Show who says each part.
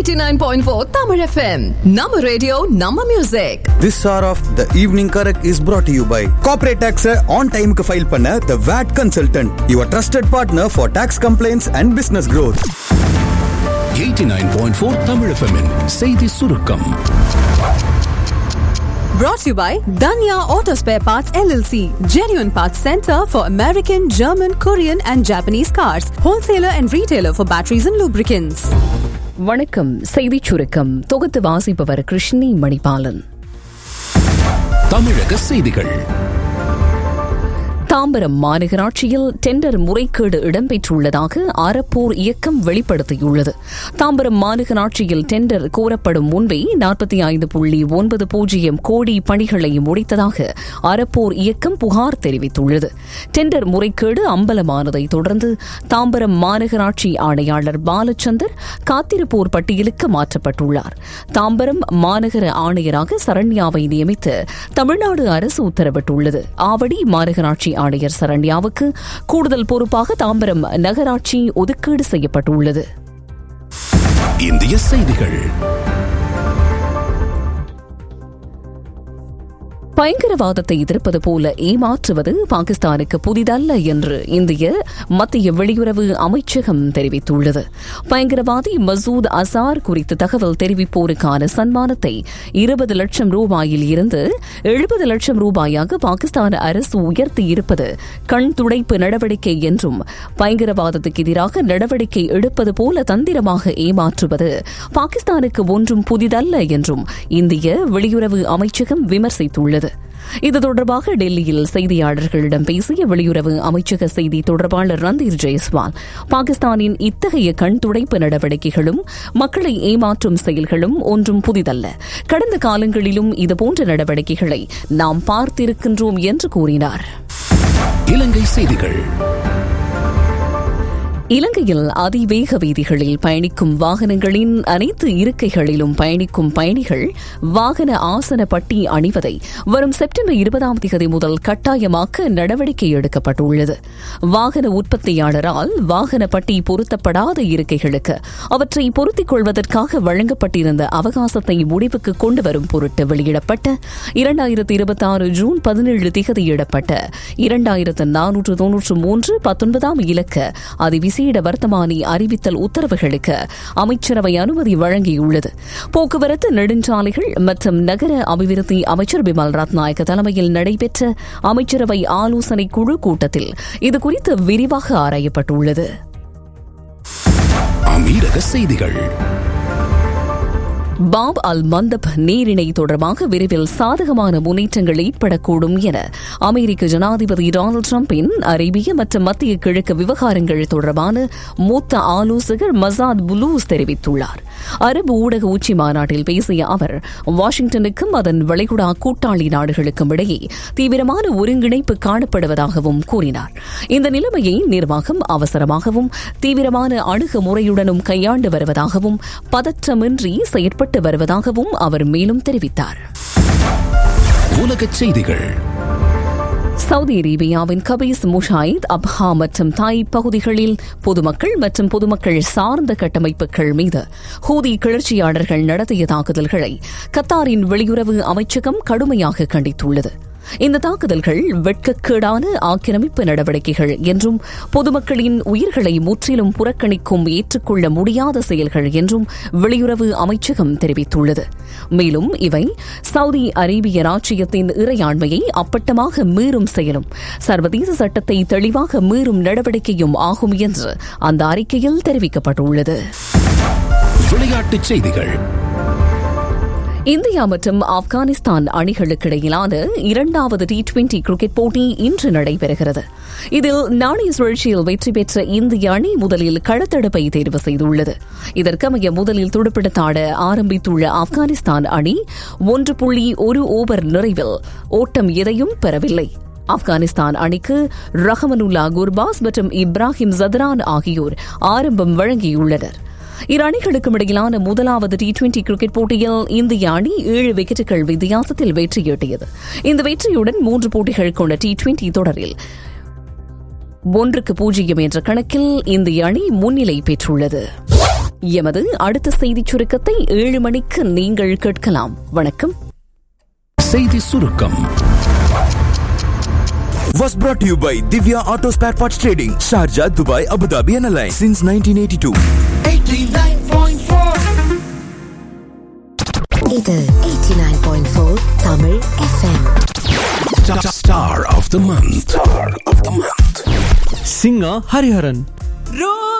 Speaker 1: 89.4 Tamil FM. Nama radio, Nama music.
Speaker 2: This hour of the evening correct is brought to you by Corporate Tax on time க்கு file பண்ண The VAT Consultant, your trusted partner for tax complaints and business growth.
Speaker 3: 89.4 Tamil FM -இன் செய்தி சுருக்கம்
Speaker 1: Brought to you by Danya Auto Spare Parts LLC. Genuine Parts Center for American, German, Korean and Japanese cars. Wholesaler and retailer for batteries and lubricants.
Speaker 4: வணக்கம் செய்திச் சுருக்கம் தொகுத்து வாசிப்பவர் கிருஷ்ணி மணிபாலன்
Speaker 3: தமிழக செய்திகள்
Speaker 4: தாம்பரம் மாநகராட்சியில் டெண்டர் முறைகேடு இடம்பெற்றுள்ளதாக அறப்போர் இயக்கம் வெளிப்படுத்தியுள்ளது தாம்பரம் மாநகராட்சியில் டெண்டர் கோரப்படும் முன்பே நாற்பத்தி ஐந்து புள்ளி ஒன்பது பூஜ்ஜியம் கோடி பணிகளை முடித்ததாக அறப்போர் இயக்கம் புகார் தெரிவித்துள்ளது டெண்டர் முறைகேடு அம்பலமானதை தொடர்ந்து தாம்பரம் மாநகராட்சி ஆணையாளர் பாலச்சந்தர் காத்திருப்போர் பட்டியலுக்கு மாற்றப்பட்டுள்ளார் தாம்பரம் மாநகர ஆணையராக சரண்யாவை நியமித்து தமிழ்நாடு அரசு உத்தரவிட்டுள்ளது ஆவடி மாநகராட்சி ஆணையர் சரண்யாவுக்கு கூடுதல் பொறுப்பாக தாம்பரம் நகராட்சி ஒதுக்கீடு செய்யப்பட்டுள்ளது
Speaker 3: இந்திய செய்திகள்
Speaker 4: பயங்கரவாதத்தை எதிர்ப்பது போல ஏமாற்றுவது பாகிஸ்தானுக்கு புதிதல்ல என்று இந்திய மத்திய வெளியுறவு அமைச்சகம் தெரிவித்துள்ளது பயங்கரவாதி மசூத் அசார் குறித்து தகவல் தெரிவிப்போருக்கான சன்மானத்தை இருபது லட்சம் ரூபாயில் இருந்து எழுபது லட்சம் ரூபாயாக பாகிஸ்தான் அரசு உயர்த்தியிருப்பது கண் துடைப்பு நடவடிக்கை என்றும் பயங்கரவாதத்துக்கு எதிராக நடவடிக்கை எடுப்பது போல தந்திரமாக ஏமாற்றுவது பாகிஸ்தானுக்கு ஒன்றும் புதிதல்ல என்றும் இந்திய வெளியுறவு அமைச்சகம் விமர்சித்துள்ளது இது தொடர்பாக டெல்லியில் செய்தியாளர்களிடம் பேசிய வெளியுறவு அமைச்சக செய்தி தொடர்பாளர் ரந்தீர் ஜெய்ஸ்வால் பாகிஸ்தானின் இத்தகைய கண் துடைப்பு நடவடிக்கைகளும் மக்களை ஏமாற்றும் செயல்களும் ஒன்றும் புதிதல்ல கடந்த காலங்களிலும் இதுபோன்ற நடவடிக்கைகளை நாம் பார்த்திருக்கின்றோம் என்று கூறினார்
Speaker 3: இலங்கை செய்திகள்
Speaker 4: இலங்கையில் அதிவேக வீதிகளில் பயணிக்கும் வாகனங்களின் அனைத்து இருக்கைகளிலும் பயணிக்கும் பயணிகள் வாகன ஆசன பட்டி அணிவதை வரும் செப்டம்பர் இருபதாம் தேதி முதல் கட்டாயமாக்க நடவடிக்கை எடுக்கப்பட்டுள்ளது வாகன உற்பத்தியாளரால் வாகன பட்டி பொருத்தப்படாத இருக்கைகளுக்கு அவற்றை பொருத்திக் கொள்வதற்காக வழங்கப்பட்டிருந்த அவகாசத்தை முடிவுக்கு கொண்டு வரும் பொருட்டு வெளியிடப்பட்ட இரண்டாயிரத்தி இருபத்தி ஆறு ஜூன் பதினேழு திகதியிடப்பட்ட இரண்டாயிரத்து நானூற்று தொன்னூற்று மூன்று பத்தொன்பதாம் இலக்க அதிவிசேட வர்த்தமானி அறிவித்தல் உத்தரவுகளுக்கு அமைச்சரவை அனுமதி வழங்கியுள்ளது போக்குவரத்து நெடுஞ்சாலைகள் மற்றும் நகர அபிவிருத்தி அமைச்சர் பிமல் ரத்நாயக்க தலைமையில் நடைபெற்ற அமைச்சரவை ஆலோசனை குழு கூட்டத்தில் இதுகுறித்து விரிவாக ஆராயப்பட்டுள்ளது
Speaker 3: அமீரக செய்திகள்
Speaker 4: பாப் அல் மந்தப் நீரிணை தொடர்பாக விரைவில் சாதகமான முன்னேற்றங்கள் ஏற்படக்கூடும் என அமெரிக்க ஜனாதிபதி டொனால்டு டிரம்பின் அரேபிய மற்றும் மத்திய கிழக்கு விவகாரங்கள் தொடர்பான மூத்த ஆலோசகர் மசாத் புலூஸ் தெரிவித்துள்ளார் அரபு ஊடக உச்சி மாநாட்டில் பேசிய அவர் வாஷிங்டனுக்கும் அதன் வளைகுடா கூட்டாளி நாடுகளுக்கும் இடையே தீவிரமான ஒருங்கிணைப்பு காணப்படுவதாகவும் கூறினார் இந்த நிலைமையை நிர்வாகம் அவசரமாகவும் தீவிரமான அணுகுமுறையுடனும் கையாண்டு வருவதாகவும் பதற்றமின்றி செயற்பட்டு வருவதாகவும் அவர் மேலும் தெரிவித்தார்
Speaker 3: உலகச் செய்திகள்
Speaker 4: சவுதி அரேபியாவின் கபீஸ் முஷாயித் அப்ஹா மற்றும் தாய் பகுதிகளில் பொதுமக்கள் மற்றும் பொதுமக்கள் சார்ந்த கட்டமைப்புகள் மீது ஹூதி கிளர்ச்சியாளர்கள் நடத்திய தாக்குதல்களை கத்தாரின் வெளியுறவு அமைச்சகம் கடுமையாக கண்டித்துள்ளது இந்த தாக்குதல்கள் வெட்கக்கேடான ஆக்கிரமிப்பு நடவடிக்கைகள் என்றும் பொதுமக்களின் உயிர்களை முற்றிலும் புறக்கணிக்கும் ஏற்றுக்கொள்ள முடியாத செயல்கள் என்றும் வெளியுறவு அமைச்சகம் தெரிவித்துள்ளது மேலும் இவை சவுதி அரேபிய ராச்சியத்தின் இறையாண்மையை அப்பட்டமாக மீறும் செயலும் சர்வதேச சட்டத்தை தெளிவாக மீறும் நடவடிக்கையும் ஆகும் என்று அந்த அறிக்கையில் தெரிவிக்கப்பட்டுள்ளது
Speaker 3: விளையாட்டுச் செய்திகள்
Speaker 4: இந்தியா மற்றும் ஆப்கானிஸ்தான் அணிகளுக்கிடையிலான இரண்டாவது டி டுவெண்டி கிரிக்கெட் போட்டி இன்று நடைபெறுகிறது இதில் நாணய சுழற்சியில் வெற்றி பெற்ற இந்திய அணி முதலில் களத்தடுப்பை தேர்வு செய்துள்ளது இதற்கமைய முதலில் துடுப்பிடத்தாட ஆரம்பித்துள்ள ஆப்கானிஸ்தான் அணி ஒன்று புள்ளி ஒரு ஓவர் நிறைவில் ஓட்டம் எதையும் பெறவில்லை ஆப்கானிஸ்தான் அணிக்கு ரஹமனுல்லா குர்பாஸ் மற்றும் இப்ராஹிம் ஜதரான் ஆகியோர் ஆரம்பம் வழங்கியுள்ளனர் இரு அணிகளுக்கும் இடையிலான முதலாவது டி டுவெண்டி கிரிக்கெட் போட்டியில் இந்திய அணி ஏழு விக்கெட்டுகள் வித்தியாசத்தில் வெற்றியீட்டியது இந்த வெற்றியுடன் மூன்று போட்டிகள் கொண்ட டி டுவெண்டி தொடரில் ஒன்றுக்கு பூஜ்ஜியம் என்ற கணக்கில் இந்திய அணி முன்னிலை பெற்றுள்ளது எமது அடுத்த செய்திச் சுருக்கத்தை ஏழு மணிக்கு நீங்கள் கேட்கலாம் வணக்கம்
Speaker 3: செய்தி சுருக்கம்
Speaker 5: was brought to you by Divya Auto Spare Parts Trading, Sharjah, Dubai, Abu Dhabi and Alliance since 1982.
Speaker 6: இது 89.4 Tamil FM
Speaker 3: Star of the month. Star of the month.
Speaker 7: singer Hariharan.
Speaker 8: Roll